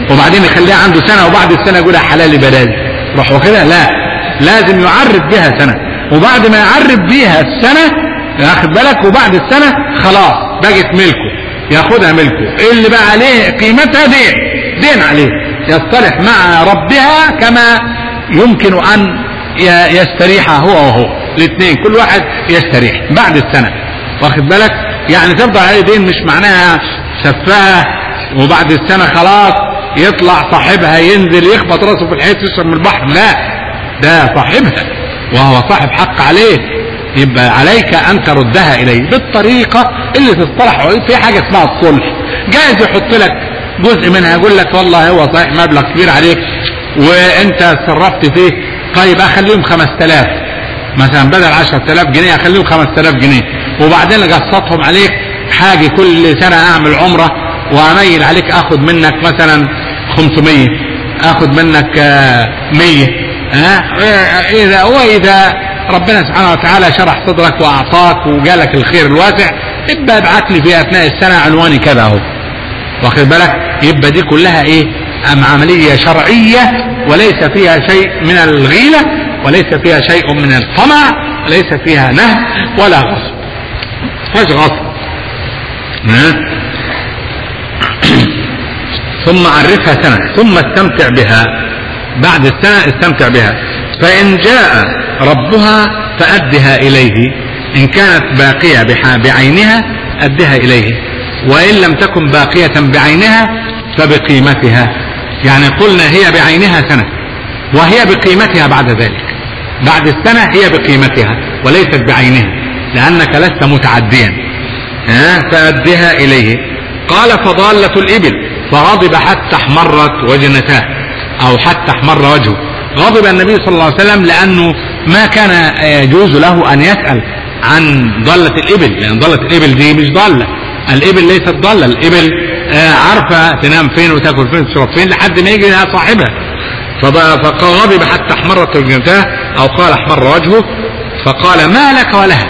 وبعدين يخليها عنده سنة وبعد السنة يقولها حلال بلال روح وكده لا لازم يعرف بها سنة وبعد ما يعرف بيها السنة ياخد بالك وبعد السنة خلاص بقت ملكه ياخدها ملكه اللي بقى عليه قيمتها دين دين عليه يصطلح مع ربها كما يمكن ان ي- يستريح هو وهو الاثنين كل واحد يستريح بعد السنة واخد بالك يعني تفضل عليه دين مش معناها سفاهة وبعد السنة خلاص يطلع صاحبها ينزل يخبط راسه في الحيط يشرب من البحر لا ده صاحبها وهو صاحب حق عليه يبقى عليك ان تردها اليه بالطريقة اللي تصطلح في حاجة اسمها الصلح جايز يحط لك جزء منها يقول لك والله هو صحيح مبلغ كبير عليك وانت صرفت فيه طيب اخليهم 5000 مثلا بدل 10000 جنيه اخليهم 5000 جنيه وبعدين اقسطهم عليك حاجة كل سنة اعمل عمرة واميل عليك اخد منك مثلا 500 اخد منك آه، 100 ها اذا واذا ربنا سبحانه وتعالى شرح صدرك واعطاك وجالك الخير الواسع ابقى ابعت لي في اثناء السنه عنواني كذا اهو واخد بالك يبقى دي كلها ايه ام عمليه شرعيه وليس فيها شيء من الغيله وليس فيها شيء من الطمع وليس فيها نهب ولا غصب فاش غصب ها؟ ثم عرفها سنة ثم استمتع بها بعد السنة استمتع بها فإن جاء ربها فأدها إليه إن كانت باقية بح- بعينها أدها إليه وإن لم تكن باقية بعينها فبقيمتها يعني قلنا هي بعينها سنة وهي بقيمتها بعد ذلك بعد السنة هي بقيمتها وليست بعينها لأنك لست متعديا ها فأدها إليه قال فضالة الإبل فغضب حتى احمرت وجنتاه أو حتى احمر وجهه غضب النبي صلى الله عليه وسلم لأنه ما كان يجوز له أن يسأل عن ضالة الإبل لأن ضالة الإبل دي مش ضالة الإبل ليست ضالة الإبل آه، عارفة تنام فين وتاكل فين وتشرب فين لحد ما يجي لها صاحبها فض- فغضب حتى احمرت وجنتاه أو قال احمر وجهه فقال ما لك ولها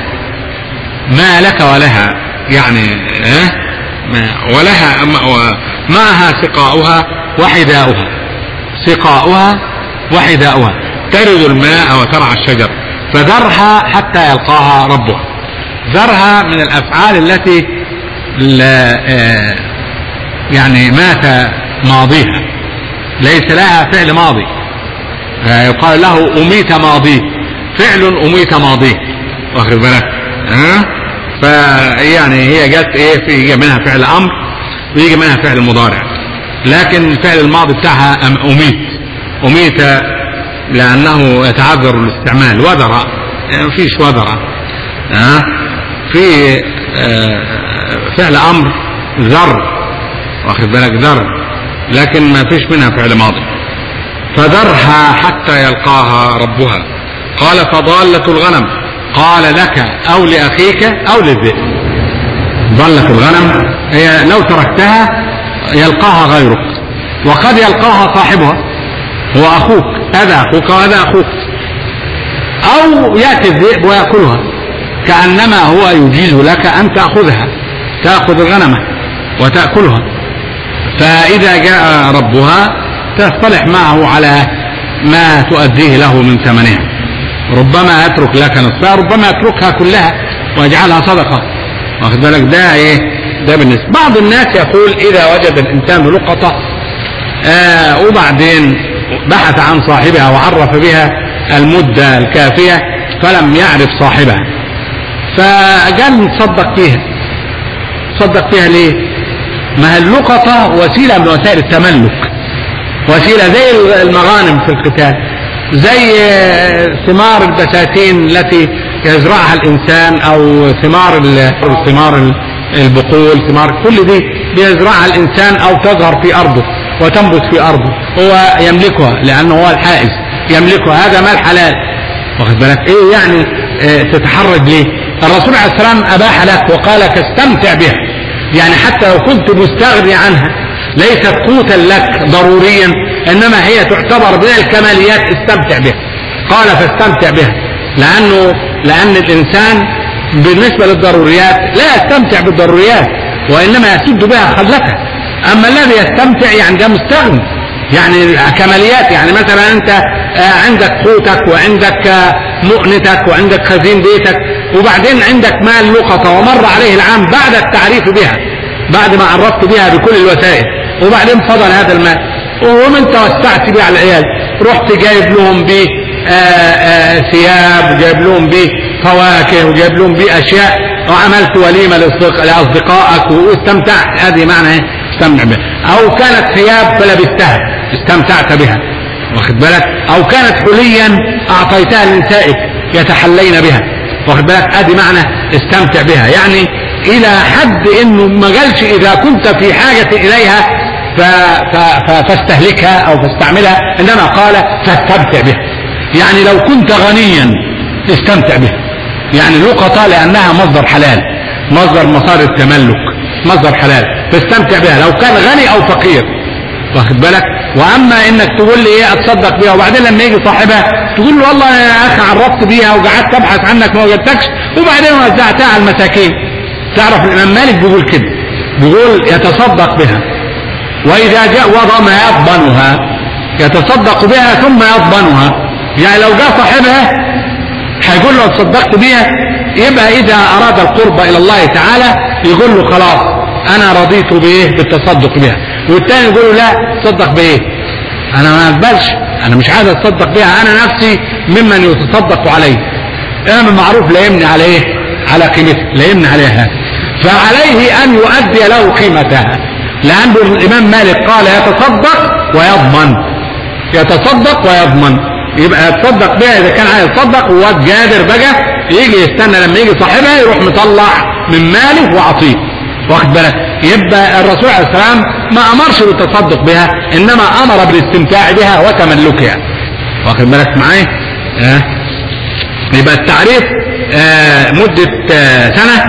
ما لك ولها يعني اه ما- ولها ما- و- معها سقاؤها وحذاؤها سقاؤها وحذاؤها ترد الماء وترعى الشجر فذرها حتى يلقاها ربها ذرها من الافعال التي لا آه، يعني مات ماضيها ليس لها فعل ماضي آه، يقال له أميت ماضيه فعل أميت ماضيه واخد بالك ها فيعني هي جت ايه في يجي منها فعل امر ويجي منها فعل مضارع لكن الفعل الماضي بتاعها أم- اميت اميت لانه يتعذر الاستعمال وذر يعني مفيش وذر ها في آه، فعل امر ذر واخد بالك ذر لكن ما فيش منها فعل ماضي فذرها حتى يلقاها ربها قال فضالة الغنم قال لك او لاخيك او للذئب ضالة الغنم هي لو تركتها يلقاها غيرك وقد يلقاها صاحبها هو اخوك هذا اخوك وهذا اخوك او ياتي الذئب وياكلها كانما هو يجيز لك ان تاخذها تاخذ الغنمه وتاكلها فإذا جاء ربها تصطلح معه على ما تؤديه له من ثمنها ربما يترك لك نصفها ربما يتركها كلها ويجعلها صدقة واخد بالك ده ايه ده بالنسبة بعض الناس يقول إذا وجد الإنسان لقطة آه وبعدين بحث عن صاحبها وعرف بها المدة الكافية فلم يعرف صاحبها فقال نتصدق فيها تصدق فيها ليه ما هي اللقطة وسيلة من وسائل التملك وسيلة زي المغانم في القتال زي ثمار البساتين التي يزرعها الإنسان أو ثمار ال- ثمار ال- البقول ثمار كل دي بيزرعها الإنسان أو تظهر في أرضه وتنبت في أرضه هو يملكها لأنه هو الحائز يملكها هذا مال حلال واخد بالك ايه يعني اه تتحرج ليه الرسول عليه السلام اباح لك وقال لك استمتع بها يعني حتى لو كنت مستغني عنها ليست قوتا لك ضروريا انما هي تعتبر من الكماليات استمتع بها قال فاستمتع بها لانه لان الانسان بالنسبه للضروريات لا يستمتع بالضروريات وانما يسد بها خلته اما الذي يستمتع يعني ده مستغني يعني كماليات يعني مثلا انت آه، عندك قوتك وعندك آه، مؤنتك وعندك خزين بيتك وبعدين عندك مال لقطة ومر عليه العام بعد التعريف بها بعد ما عرفت بها بكل الوسائل وبعدين فضل هذا المال ومن توسعت به على العيال رحت جايب لهم به آه، ثياب وجايب لهم به فواكه وجايب لهم به اشياء وعملت وليمه لاصدقائك واستمتعت هذه معنى ايه؟ استمتع بها او كانت ثياب فلبستها استمتعت بها واخد بالك او كانت حليا اعطيتها لنسائك يتحلين بها واخد بالك ادي معنى استمتع بها يعني الى حد انه ما قالش اذا كنت في حاجة اليها ف... ف... ف... فاستهلكها او فاستعملها انما قال فاستمتع بها يعني لو كنت غنيا استمتع بها يعني لقطة لانها مصدر حلال مصدر مصادر التملك مصدر حلال فاستمتع بها لو كان غني او فقير واخد بالك واما انك تقول لي ايه اتصدق بيها وبعدين لما يجي صاحبها تقول له والله يا اخي عرفت بيها وقعدت ابحث عنك ما وجدتكش وبعدين وزعتها على المساكين تعرف الامام مالك بيقول كده بيقول يتصدق بها واذا جاء وضع ما يضمنها يتصدق بها ثم يضمنها يعني لو جاء صاحبها هيقول له تصدقت بيها يبقى اذا اراد القرب الى الله تعالى يقول له خلاص انا رضيت بايه بالتصدق بها والتاني يقول له لا تصدق بايه انا ما اقبلش انا مش عايز اتصدق بها انا نفسي ممن يتصدق عليه انا المعروف لا يمني على ايه على قيمتها لا يمني عليها فعليه ان يؤدي له قيمتها لان الامام مالك قال يتصدق ويضمن يتصدق ويضمن يبقى يتصدق بها اذا كان عايز يتصدق وواد قادر بقى يجي يستنى لما يجي صاحبها يروح مطلع من ماله وعطيه واخد بالك يبقى الرسول عليه السلام ما امرش بالتصدق بها انما امر بالاستمتاع بها وتملكها واخد بالك معايا آه. يبقى التعريف آه مدة آه سنة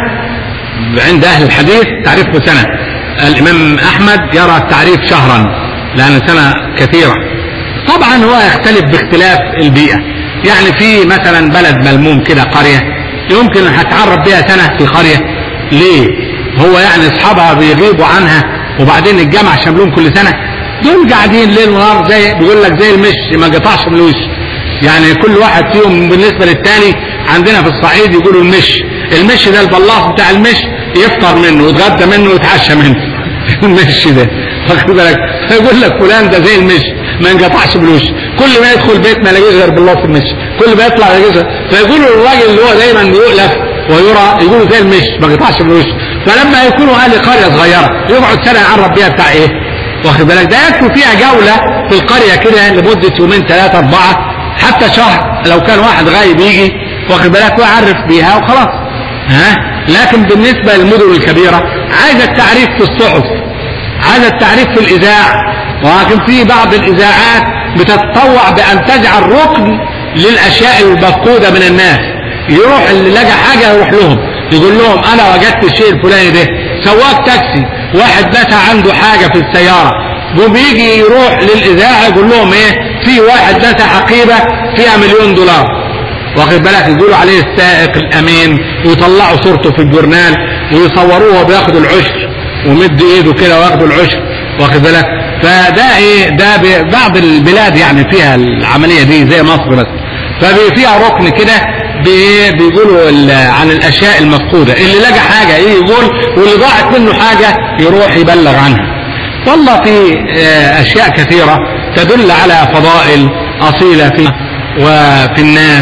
عند اهل الحديث تعريفه سنة الامام احمد يرى التعريف شهرا لان سنة كثيرة طبعا هو يختلف باختلاف البيئة يعني في مثلا بلد ملموم كده قرية يمكن هتعرف بها سنة في قرية ليه هو يعني اصحابها بيغيبوا عنها وبعدين الجامع شاملهم كل سنة دول قاعدين ليل ونهار زي بيقول لك زي المش ما قطعش من الوش يعني كل واحد فيهم بالنسبة للتاني عندنا في الصعيد يقولوا المش المش ده البلاط بتاع المش يفطر منه ويتغدى منه ويتعشى منه المش ده واخد بالك فيقول لك فلان ده زي المش ما ينقطعش بالوش كل ما يدخل بيت ما يلاقيش غير بالله في المش كل ما يطلع يلاقيش فيقولوا الراجل اللي هو دايما بيؤلف ويرى يقولوا زي المش ما يقطعش بالوش فلما يكونوا اهل قريه صغيره يقعد سنه يعرف بيها بتاع ايه واخد بالك ده يكفي فيها جوله في القريه كده لمده يومين ثلاثه اربعه حتى شهر لو كان واحد غايب يجي واخد بالك ويعرف بيها وخلاص ها لكن بالنسبه للمدن الكبيره عايز التعريف في الصحف عايز التعريف في الاذاعه ولكن في بعض الاذاعات بتتطوع بان تجعل ركن للاشياء المفقوده من الناس يروح اللي لقى حاجه يروح لهم يقول لهم انا وجدت الشيء الفلاني ده سواق تاكسي واحد نسى عنده حاجه في السياره وبيجي يروح للاذاعه يقول لهم ايه في واحد نسى حقيبه فيها مليون دولار واخد بالك يقولوا عليه السائق الامين ويطلعوا صورته في الجورنال ويصوروه وهو بياخد العشر ومد ايده كده وياخد العشر واخد بالك فده ايه ده بعض البلاد يعني فيها العمليه دي زي مصر بس ففيها ركن كده بيقولوا عن الاشياء المفقوده اللي لقى حاجه ايه يقول واللي ضاعت منه حاجه يروح يبلغ عنها والله في اشياء كثيره تدل على فضائل اصيله في وفي الناس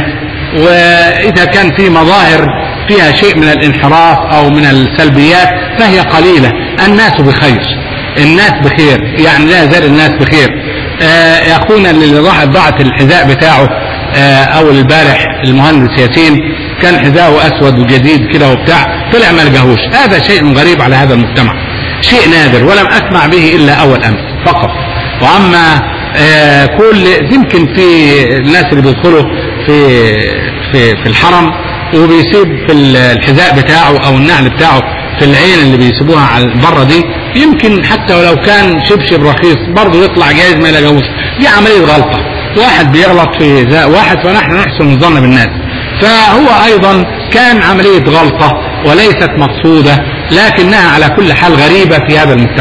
واذا كان في مظاهر فيها شيء من الانحراف او من السلبيات فهي قليله الناس بخير الناس بخير يعني لا يزال الناس بخير آه اخونا اللي ضاعت ضاعت الحذاء بتاعه آه او البارح المهندس ياسين كان حذاءه اسود وجديد كده وبتاع طلع ما لقاهوش هذا شيء غريب على هذا المجتمع شيء نادر ولم اسمع به الا اول امس فقط واما آه كل يمكن في الناس اللي بيدخلوا في في في الحرم وبيسيب في الحذاء بتاعه او النعل بتاعه في العين اللي بيسيبوها على بره دي يمكن حتى ولو كان شبشب رخيص برضه يطلع جايز ما يلاقوش دي عمليه غلطه واحد بيغلط في ذا واحد فنحن نحسن الظن بالناس فهو ايضا كان عمليه غلطه وليست مقصوده لكنها على كل حال غريبه في هذا المجتمع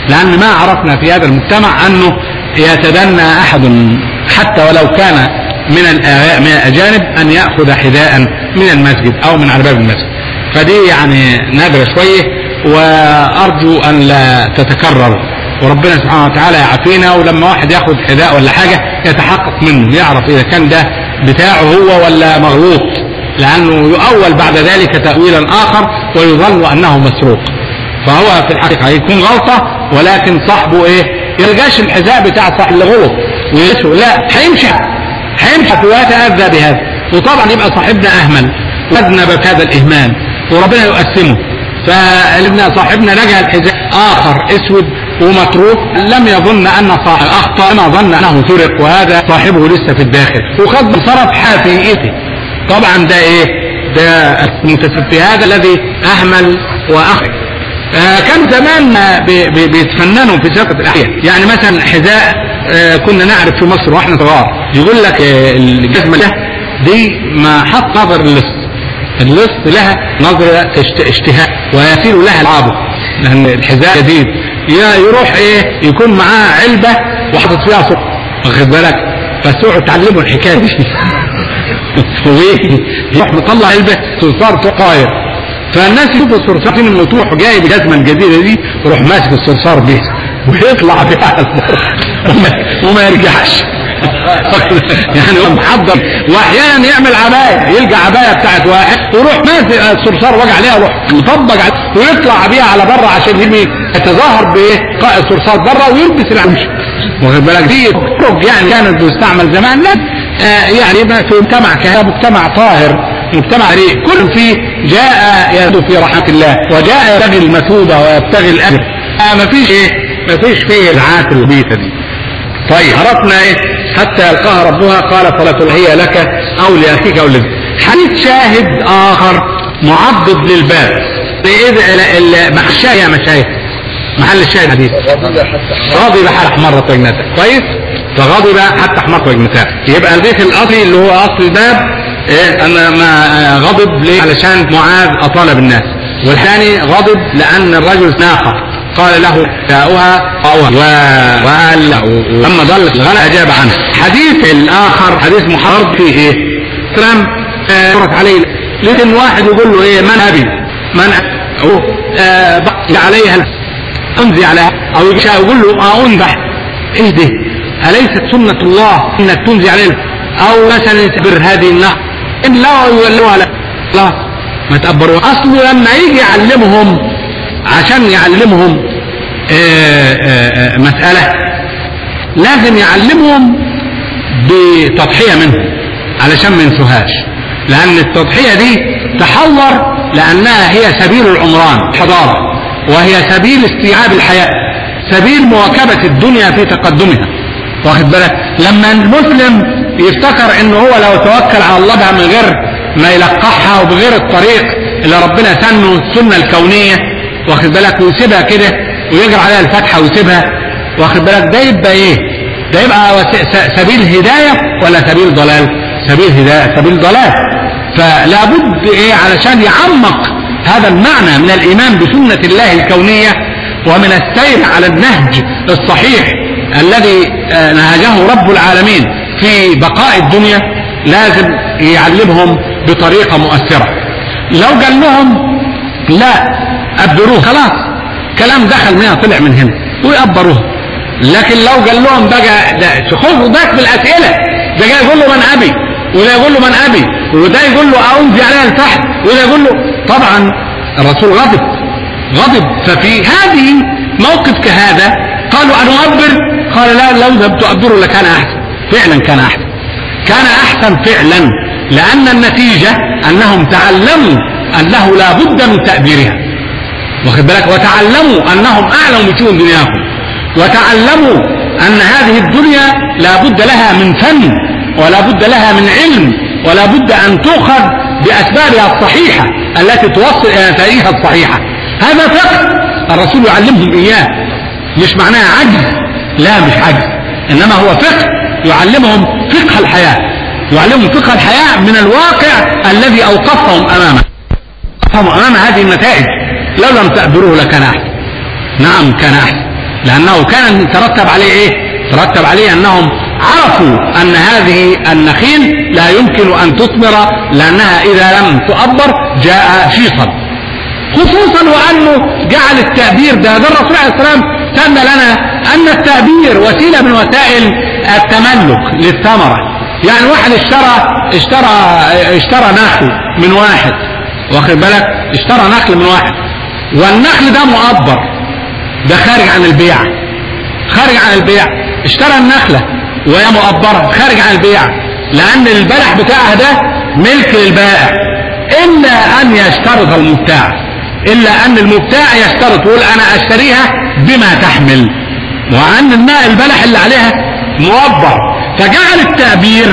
لأن ما عرفنا في هذا المجتمع أنه يتدنى أحد حتى ولو كان من من الأجانب أن يأخذ حذاء من المسجد أو من على باب المسجد فدي يعني نادرة شوية وأرجو أن لا تتكرر وربنا سبحانه وتعالى يعافينا ولما واحد ياخد حذاء ولا حاجة يتحقق منه يعرف إذا كان ده بتاعه هو ولا مغلوط لأنه يؤول بعد ذلك تأويلا آخر ويظن أنه مسروق فهو في الحقيقة هيكون غلطة ولكن صاحبه إيه يلقاش الحذاء بتاع صاحب اللي غلط ويسوء لا هيمشي هيمشي ويتأذى بهذا وطبعا يبقى صاحبنا أهمل وأذنب هذا الإهمال وربنا يقسمه فابن صاحبنا لقى الحذاء آخر أسود ومتروك لم يظن أن صاحب أخطأ ما ظن أنه سرق وهذا صاحبه لسه في الداخل وقد صرف حافيته طبعا ده إيه ده المتسبب في هذا الذي أهمل وأخذ آه كان زمان بي بي بيتفننوا في سرقة الأحياء يعني مثلا حذاء آه كنا نعرف في مصر واحنا صغار يقول لك آه الجزمة ده دي ما حط نظر اللص اللص لها نظرة اشتهاء ويسير لها العابق لأن الحذاء جديد يروح ايه يكون معاه علبة وحاطط فيها صوت واخد بالك فالسوق تعلموا الحكاية دي يروح مطلع علبة صرصار صقاير فالناس يشوفوا الصرصار فين المطروح جاي الجزمة الجديدة دي يروح ماسك الصرصار بيه ويطلع بيها على البر وما, وما يرجعش يعني هو محضر واحيانا يعمل عبايه يلقى عبايه بتاعت واحد ويروح ماسك الصرصار وجع عليها يروح مطبق ويطلع بيها على بره عشان يبني يتظاهر بايه الصرصار بره ويلبس العمش واخد بالك دي يعني كانت بتستعمل زمان لا آه يعني في مجتمع كان مجتمع طاهر مجتمع ريق كل فيه جاء يهدو في رحمة الله وجاء يبتغي المثوبة ويبتغي الأجر آه ما فيش ايه ما فيش فيه العات البيتة دي طيب عرفنا ايه حتى يلقاها ربها قال فلا هي لك او لاخيك او لك حديث شاهد اخر معضد للباب باذن محشاه يا مشايخ محل الشاهد حديث غضب حتى احمرت وجنتها كويس فغضب حتى احمرت وجنتها يبقى البيت الاصلي اللي هو اصل الباب ايه انا ما غضب ليه علشان معاذ اطال بالناس والثاني غضب لان الرجل ناقه قال له شاؤها قاؤها وقال لما ضلت الغلا اجاب عنه حديث الاخر حديث محرر فيه ايه كلام مرت عليه لكن واحد يقول له ايه من ابي من أبي آه عليها انزي عليها او يقول له انذح ايه ده اليست سنة الله انك تنزي عليه او مثلا تبر هذه النهر ان لا يولوها لا لا ما تقبروا اصله لما يجي يعلمهم عشان يعلمهم آآ آآ مسألة لازم يعلمهم بتضحية منهم علشان ما ينسوهاش لأن التضحية دي تحور لأنها هي سبيل العمران حضارة وهي سبيل استيعاب الحياة سبيل مواكبة الدنيا في تقدمها واخد بالك لما المسلم يفتكر انه هو لو توكل على الله بها من غير ما يلقحها وبغير الطريق اللي ربنا سنه السنة الكونية واخد بالك ويسيبها كده ويجري عليها الفتحة ويسيبها واخد بالك ده يبقى ايه ده يبقى سبيل هداية ولا سبيل ضلال سبيل هداية سبيل ضلال فلا بد ايه علشان يعمق هذا المعنى من الايمان بسنة الله الكونية ومن السير على النهج الصحيح الذي نهجه رب العالمين في بقاء الدنيا لازم يعلمهم بطريقة مؤثرة لو قال لهم لا أبروه خلاص كلام دخل منها طلع من هنا ويقبروها لكن لو قال لهم بقى ده خذوا ذاك بالأسئلة ده جاي يقول له من أبي وده يقول له من أبي وده يقول له أنزي عليها الفحم وده يقول له طبعا الرسول غضب غضب ففي هذه موقف كهذا قالوا أن أؤبر قال لا لو لم تؤبروا لكان أحسن فعلا كان أحسن كان أحسن فعلا لأن النتيجة أنهم تعلموا أنه لا بد من تأبيرها واخد بالك وتعلموا أنهم أعلم بشؤون دنياهم وتعلموا أن هذه الدنيا لا بد لها من فن ولا بد لها من علم ولا بد أن تؤخذ بأسبابها الصحيحة التي توصل إلى نتائجها الصحيحة هذا فقه الرسول يعلمهم إياه مش معناها عجز لا مش عجز إنما هو فقه يعلمهم فقه الحياة يعلمهم فقه الحياة من الواقع الذي أوقفهم أمامه أوقفهم أمام هذه النتائج لو لم تأبروه لكان أحسن نعم كان أحسن لأنه كان يترتب عليه إيه ترتب عليه أنهم عرفوا أن هذه النخيل لا يمكن أن تثمر لأنها إذا لم تؤبر جاء شيصا خصوصا وأنه جعل التأبير ده ده الرسول عليه السلام سمى لنا أن التأبير وسيلة من وسائل التملك للثمرة يعني واحد اشترى اشترى اشترى نخل من واحد واخد بالك اشترى نخل من واحد والنخل ده مؤبر ده خارج عن البيع خارج عن البيع اشترى النخلة وهي مؤبرة خارج عن البيع لأن البلح بتاعها ده ملك للبائع إلا أن يشترط المبتاع إلا أن المبتاع يشترط يقول أنا أشتريها بما تحمل وأن الماء البلح اللي عليها مؤبر فجعل التأبير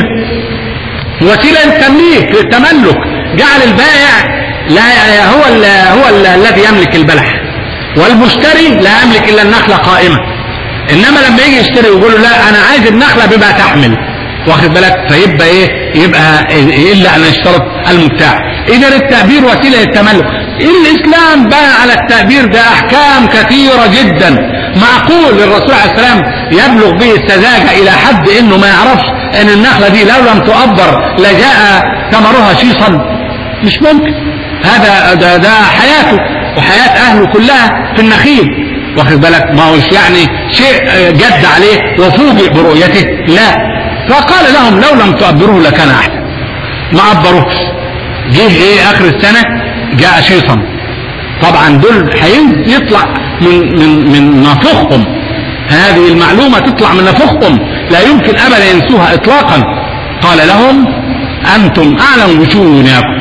وسيلة للتمليك للتملك جعل البائع لا هو ال هو ال الذي يملك البلح والمشتري لا يملك الا النخله قائمه انما لما يجي يشتري ويقول له لا انا عايز النخله بما تحمل واخد بالك فيبقى ايه يبقى الا ان يشترط المبتاع اذا التعبير وسيله للتملك الاسلام بنى على التعبير ده احكام كثيره جدا معقول الرسول عليه السلام يبلغ به السذاجه الى حد انه ما يعرفش ان النخله دي لو لم تؤبر لجاء ثمرها شيصا مش ممكن هذا ده, ده حياته وحياة أهله كلها في النخيل واخد بالك ما هوش يعني شيء جد عليه وفوجئ برؤيته لا فقال لهم لو لم تؤبروه لكان أحسن ما أبروش جه إيه آخر السنة جاء شيطان طبعا دول هيطلع من من من نافخهم هذه المعلومة تطلع من نافخهم لا يمكن أبدا ينسوها إطلاقا قال لهم أنتم أعلم بشؤون دنياكم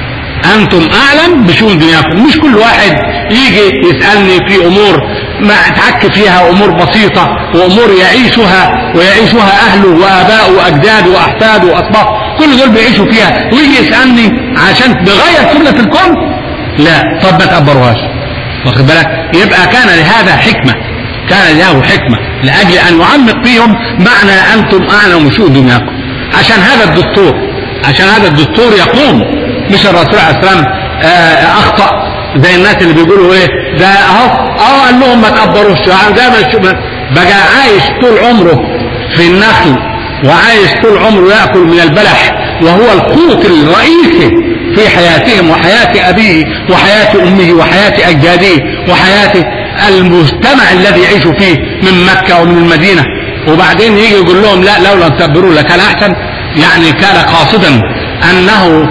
انتم اعلم بشؤون دنياكم مش كل واحد يجي يسالني في امور ما اتعك فيها امور بسيطه وامور يعيشها ويعيشها اهله واباؤه واجداده واحفاده واصباطه كل دول بيعيشوا فيها ويجي يسالني عشان بغير سنه الكون لا طب ما تقبروهاش واخد بالك يبقى كان لهذا حكمه كان له حكمه لاجل ان يعمق فيهم معنى انتم اعلم بشؤون دنياكم عشان هذا الدستور عشان هذا الدستور يقوم مش الرسول عليه السلام اخطا زي الناس اللي بيقولوا ايه ده اهو اه قال لهم ما تقبروش ده بقى عايش طول عمره في النخل وعايش طول عمره ياكل من البلح وهو القوت الرئيسي في حياتهم وحياه ابيه وحياه امه وحياه اجداده وحياه المجتمع الذي يعيش فيه من مكه ومن المدينه وبعدين يجي يقول لهم لا لو لم تبروا لكان احسن يعني كان قاصدا انه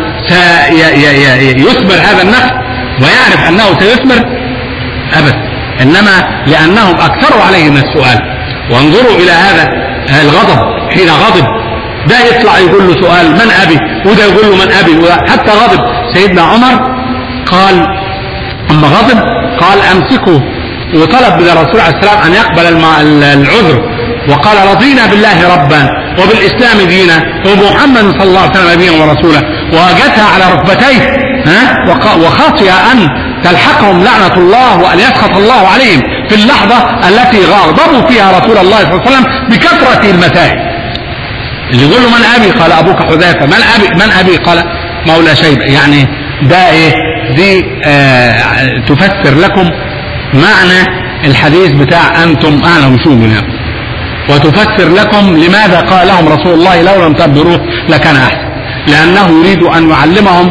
سيثمر هذا النخل ويعرف انه سيثمر ابدا انما لانهم اكثروا عليه من السؤال وانظروا الى هذا الغضب حين غضب ده يطلع يقول له سؤال من ابي وده يقول له من ابي حتى غضب سيدنا عمر قال اما غضب قال امسكه وطلب من الرسول عليه السلام ان يقبل العذر وقال رضينا بالله ربا وبالاسلام دينا ومحمد صلى الله عليه وسلم نبيا ورسولا وجثى على ركبتيه ها وخشي ان تلحقهم لعنه الله وان يسخط الله عليهم في اللحظه التي غضبوا فيها رسول الله صلى الله عليه وسلم بكثره المتاهب اللي يقول له من ابي قال ابوك حذيفه من ابي من ابي قال مولى شيبه يعني ده ايه دي آه تفسر لكم معنى الحديث بتاع انتم اعلم شو دنياكم وتفسر لكم لماذا قال لهم رسول الله لو لم تبروه لكان احسن لانه يريد ان يعلمهم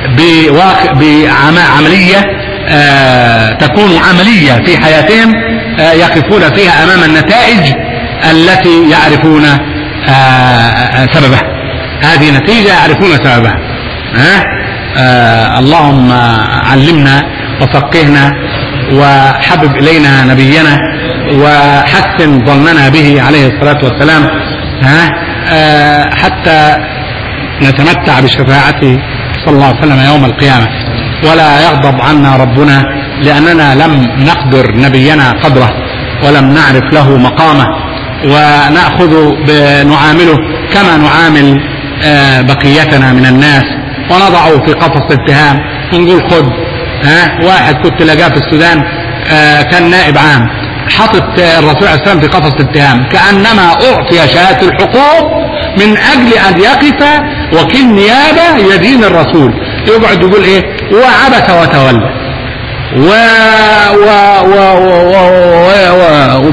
بعمليه آه تكون عمليه في حياتهم آه يقفون فيها امام النتائج التي يعرفون آه سببها هذه نتيجه يعرفون سببها ها اللهم علمنا وفقهنا وحبب الينا نبينا وحسن ظننا به عليه الصلاه والسلام ها آه حتى نتمتع بشفاعته صلى الله عليه وسلم يوم القيامه ولا يغضب عنا ربنا لاننا لم نقدر نبينا قدره ولم نعرف له مقامه وناخذ نعامله كما نعامل آه بقيتنا من الناس ونضعه في قفص اتهام ونقول خد ها واحد كنت لقاه في السودان آه كان نائب عام حطت الرسول عليه السلام في قفص اتهام كانما اعطي شهاده الحقوق من اجل ان يقف وكيل نيابه يدين الرسول يقعد يقول ايه وعبس وتولى و و و و و و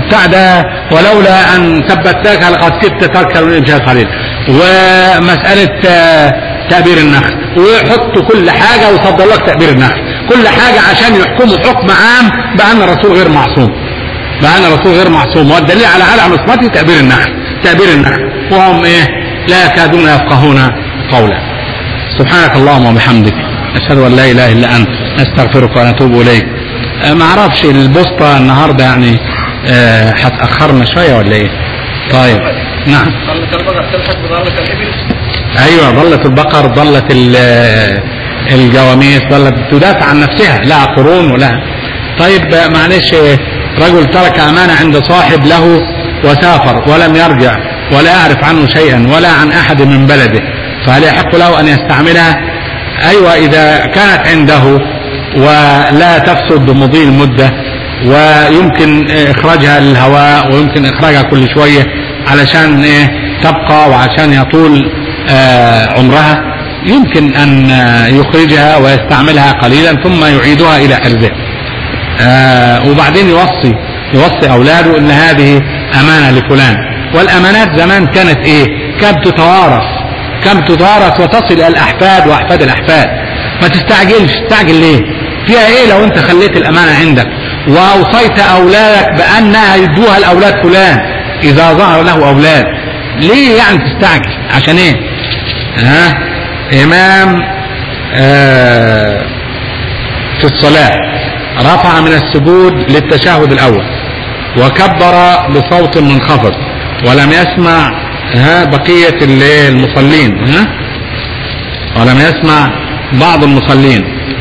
وبتاع ده ولولا ان ثبتناك لقد كدت تركن من شيء قليل ومساله آه، تأبير النخل ويحطوا كل حاجه ويفضل لك تأبير النخل كل حاجه عشان يحكموا حكم عام بان الرسول غير معصوم بان الرسول غير معصوم والدليل على على عصمته تأبير النخل تأبير النخل وهم ايه لا يكادون يفقهون قولا سبحانك اللهم وبحمدك اشهد ان لا اله الا انت نستغفرك ونتوب اليك آه، ما اعرفش البوسطه النهارده يعني آه، هتاخرنا شويه ولا ايه طيب نعم ضلت البقر تلحق بضالة الإبل ايوه ضلت البقر ضلت ال- الجواميس ضلت تدافع عن نفسها لها قرون ولها طيب آه، معلش آه، رجل ترك امانه عند صاحب له وسافر ولم يرجع ولا يعرف عنه شيئا ولا عن احد من بلده فهل يحق له ان يستعملها ايوه اذا كانت عنده ولا تفسد بمضي المده ويمكن آه، اخراجها للهواء ويمكن اخراجها كل شويه علشان ايه تبقى وعشان يطول آه، عمرها يمكن ان آه، يخرجها ويستعملها قليلا ثم يعيدها الى حرزها آه، وبعدين يوصي يوصي اولاده ان هذه امانه لفلان والامانات زمان كانت ايه كانت تتوارث كانت تتوارث وتصل الى الاحفاد واحفاد الاحفاد ما تستعجلش تستعجل ليه فيها ايه لو انت خليت الامانه عندك واوصيت اولادك بانها يدوها لاولاد فلان اذا ظهر له اولاد ليه يعني تستعجل عشان ايه ها امام آه في الصلاة رفع من السجود للتشهد الأول وكبر بصوت منخفض ولم يسمع ها بقية اللي- المصلين ها ولم يسمع بعض المصلين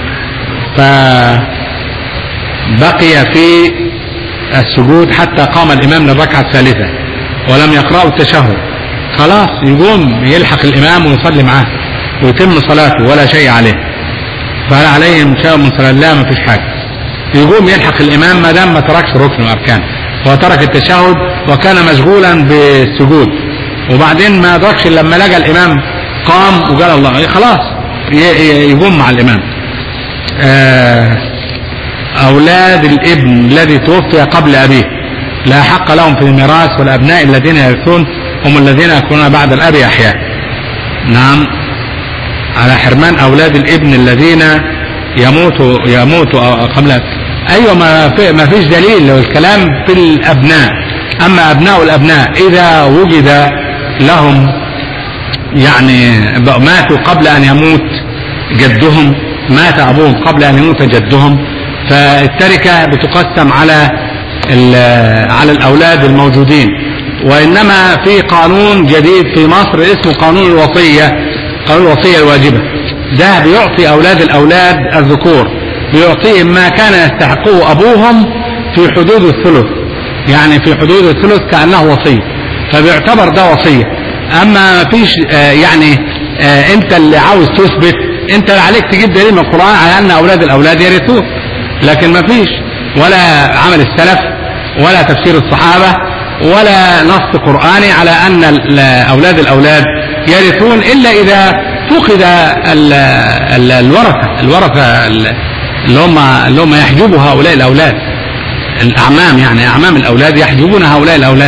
فبقي في السجود حتى قام الإمام للركعة الثالثة ولم يقرأوا التشهد خلاص يقوم يلحق الإمام ويصلي معاه ويتم صلاته ولا شيء عليه فهل عليهم شيء من صلاة لا ما فيش حاجة يقوم يلحق الإمام ما دام ما تركش ركن وأركان هو ترك التشهد وكان مشغولا بالسجود وبعدين ما أدركش إلا لما لقى الإمام قام وقال الله خلاص ي- ي- يقوم مع الإمام آه، أولاد الابن الذي توفي قبل أبيه لا حق لهم في الميراث والأبناء الذين يرثون هم الذين يكونون بعد الأب أحياء نعم على حرمان أولاد الابن الذين يموتوا يموتوا قبل أيوة ما في ما فيش دليل لو الكلام في الأبناء أما أبناء الأبناء إذا وجد لهم يعني ماتوا قبل أن يموت جدهم مات أبوهم قبل أن يموت جدهم فالتركة بتقسم على ال- على الأولاد الموجودين وإنما في قانون جديد في مصر اسمه قانون الوصية قانون الوصية الواجبة ده بيعطي أولاد الأولاد الذكور بيعطيهم ما كان يستحقه أبوهم في حدود الثلث يعني في حدود الثلث كأنه وصية فبيعتبر ده وصية أما ما فيش آه، يعني آه، أنت اللي عاوز تثبت أنت اللي عليك تجيب دليل من القرآن على أن أولاد الأولاد يرثون لكن ما فيش ولا عمل السلف ولا تفسير الصحابة ولا نص قرآني على أن ال- أولاد الأولاد يرثون إلا إذا فقد ال- ال- الورثة الورثة ال- اللي هم اللي هم يحجبوا هؤلاء الأولاد الأعمام يعني أعمام الأولاد يحجبون هؤلاء الأولاد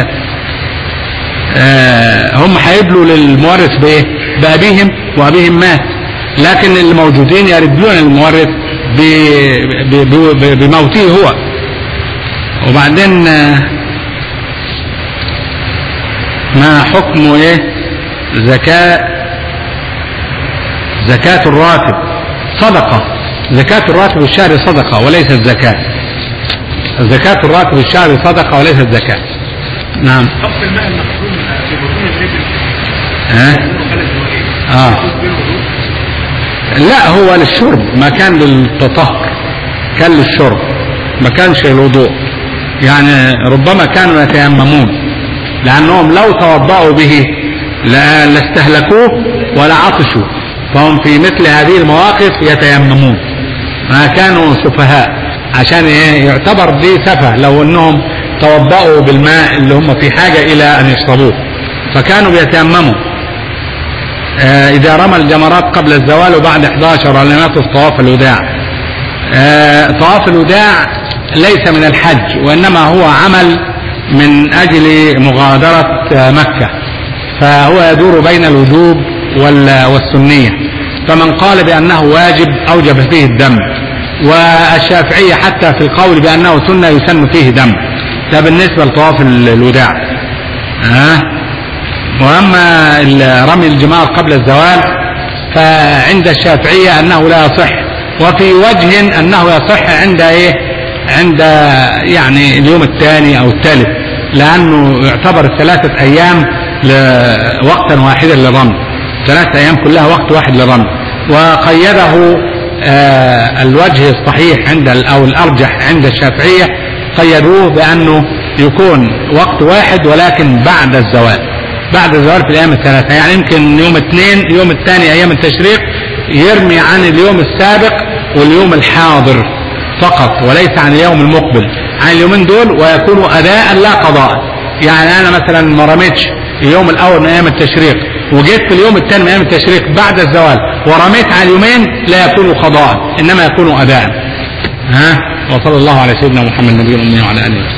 آه، هم هيبلوا للمورث بايه؟ بابيهم وابيهم مات لكن الموجودين يردون المورث ب- ب- ب- بموته هو وبعدين آه، ما حكم ايه زكاة زكاة الراتب صدقة زكاة الراتب الشهري صدقة وليست زكاة زكاة الراتب الشهري صدقة وليست زكاة نعم خف الماء المخزون في بطون الابل ها خلت الوجه اه بالوضوء لا هو للشرب ما كان للتطهر كان للشرب ما كانش للوضوء يعني ربما كانوا يتيممون لأنهم لو توضأوا به لا- لاستهلكوه ولا عطشوا فهم في مثل هذه المواقف يتيممون ما كانوا سفهاء عشان ايه يعتبر دي سفه لو انهم توضأوا بالماء اللي هم في حاجة الى ان يشربوه فكانوا بيتيمموا آه، إذا رمى الجمرات قبل الزوال وبعد 11 ولم يطف طواف الوداع آه، طواف الوداع ليس من الحج وإنما هو عمل من أجل مغادرة مكة فهو يدور بين الوجوب وال- والسنية فمن قال بأنه واجب أوجب فيه الدم والشافعية حتى في القول بأنه سنة يسن فيه دم ده بالنسبة لطواف ال- الوداع ها واما ال- رمي الجمار قبل الزوال فعند الشافعيه انه لا يصح وفي وجه انه يصح عند ايه عند يعني اليوم الثاني او الثالث لانه يعتبر ثلاثه ايام ل- وقتا واحدا للرمي ثلاثه ايام كلها وقت واحد للرمي وقيده آه، الوجه الصحيح عند ال- او الارجح عند الشافعيه قيدوه بانه يكون وقت واحد ولكن بعد الزوال بعد الزوال في الايام الثلاثه يعني يمكن يوم اثنين اليوم الثاني ايام التشريق يرمي عن اليوم السابق واليوم الحاضر فقط وليس عن اليوم المقبل عن اليومين دول ويكون اداء لا قضاء يعني انا مثلا ما رميتش اليوم الاول من ايام التشريق وجيت في اليوم الثاني من ايام التشريق بعد الزوال ورميت على اليومين لا يكون قضاء انما يكون اداء ها وصلى الله على سيدنا محمد النبي الامي وعلى اله وصحبه